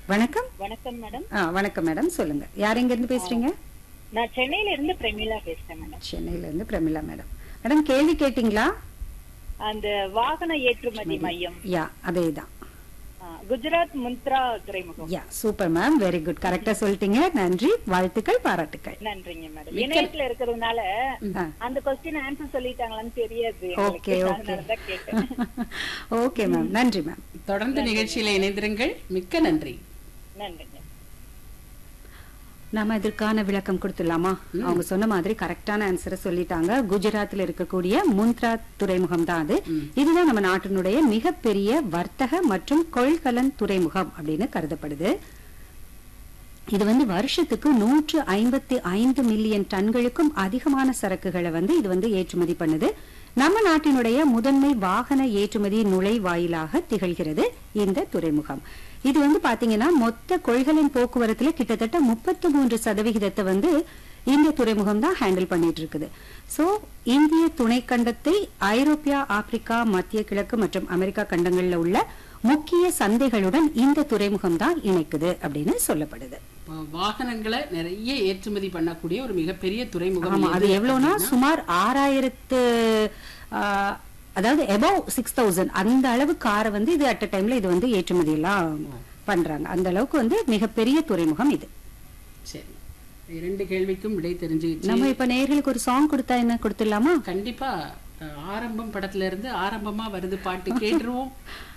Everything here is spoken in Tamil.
வணக்கம் வணக்கம் மேடம் ஆ வணக்கம் மேடம் சொல்லுங்க யார் எங்க இருந்து பேசுறீங்க நான் சென்னையில இருந்து பிரமிளா பேசுறேன் மேடம் சென்னையில இருந்து பிரமிளா மேடம் மேடம் கேள்வி கேட்டீங்களா அந்த வாகன ஏற்றுமதி மையம் யா அதேதான் ஆ, குஜராத் முந்த்ரா துறைமுகம் yeah super ma'am very good கரெக்டா சொல்லிட்டீங்க நன்றி வாழ்த்துக்கள் பாராட்டுக்கள் நன்றிங்க மேடம் இணையத்துல இருக்கிறதுனால ஆ. அந்த கொஸ்டின் ஆன்சர் சொல்லிட்டாங்களான்னு தெரியாது ஓகே எங்களுக்கு. ஓகே அதனாலதான் கேட்டேன் ஓகே மேம் நன்றி மேம் தொடர்ந்து நிகழ்ச்சியில இணைந்திருங்கள் மிக்க நன்றி நன்றிங்க நாம இதற்கான விளக்கம் கொடுத்துடலாமா அவங்க சொன்ன மாதிரி கரெக்டான ஆன்சரை சொல்லிட்டாங்க குஜராத்ல இருக்கக்கூடிய முந்த்ரா துறைமுகம் தான் அது இதுதான் நம்ம நாட்டினுடைய மிகப்பெரிய வர்த்தக மற்றும் கொள்கலன் துறைமுகம் அப்படின்னு கருதப்படுது இது வந்து வருஷத்துக்கு நூற்று ஐம்பத்தி ஐந்து மில்லியன் டன்களுக்கும் அதிகமான சரக்குகளை வந்து இது வந்து ஏற்றுமதி பண்ணுது நம்ம நாட்டினுடைய முதன்மை வாகன ஏற்றுமதி நுழைவாயிலாக திகழ்கிறது இந்த துறைமுகம் இது வந்து பாத்தீங்கன்னா மொத்த கொள்கலன் போக்குவரத்துல கிட்டத்தட்ட முப்பத்தி மூன்று சதவிகிதத்தை வந்து இந்த துறைமுகம் தான் ஹேண்டில் பண்ணிட்டு இருக்குது சோ இந்திய துணைக்கண்டத்தை ஐரோப்பியா ஆப்பிரிக்கா மத்திய கிழக்கு மற்றும் அமெரிக்கா கண்டங்கள்ல உள்ள முக்கிய சந்தைகளுடன் இந்த துறைமுகம் தான் இணைக்குது அப்படின்னு சொல்லப்படுது இப்போ வாகனங்களை நிறைய ஏற்றுமதி பண்ணக்கூடிய ஒரு மிகப்பெரிய துறைமுகம் ஆமா அது எது எவ்வளவுனா அப்படின்னா, சுமார் ஆறாயிரத்து ஆ, அதாவது எபவ் சிக்ஸ் தௌசண்ட் அந்த அளவு காரை வந்து இது அட் டைம்ல இது வந்து ஏற்றுமதி எல்லாம் பண்றாங்க அந்த அளவுக்கு வந்து மிகப்பெரிய துறைமுகம் இது சரி இரண்டு கேள்விக்கும் விடை தெரிஞ்சுக்கிச்சு நம்ம இப்ப நேர்களுக்கு ஒரு சாங் கொடுத்தா என்ன கொடுத்துடலாமா கண்டிப்பா அஹ், ஆரம்பம் படத்துல இருந்து ஆரம்பமா வருது பாட்டு கேட்டுருவோம்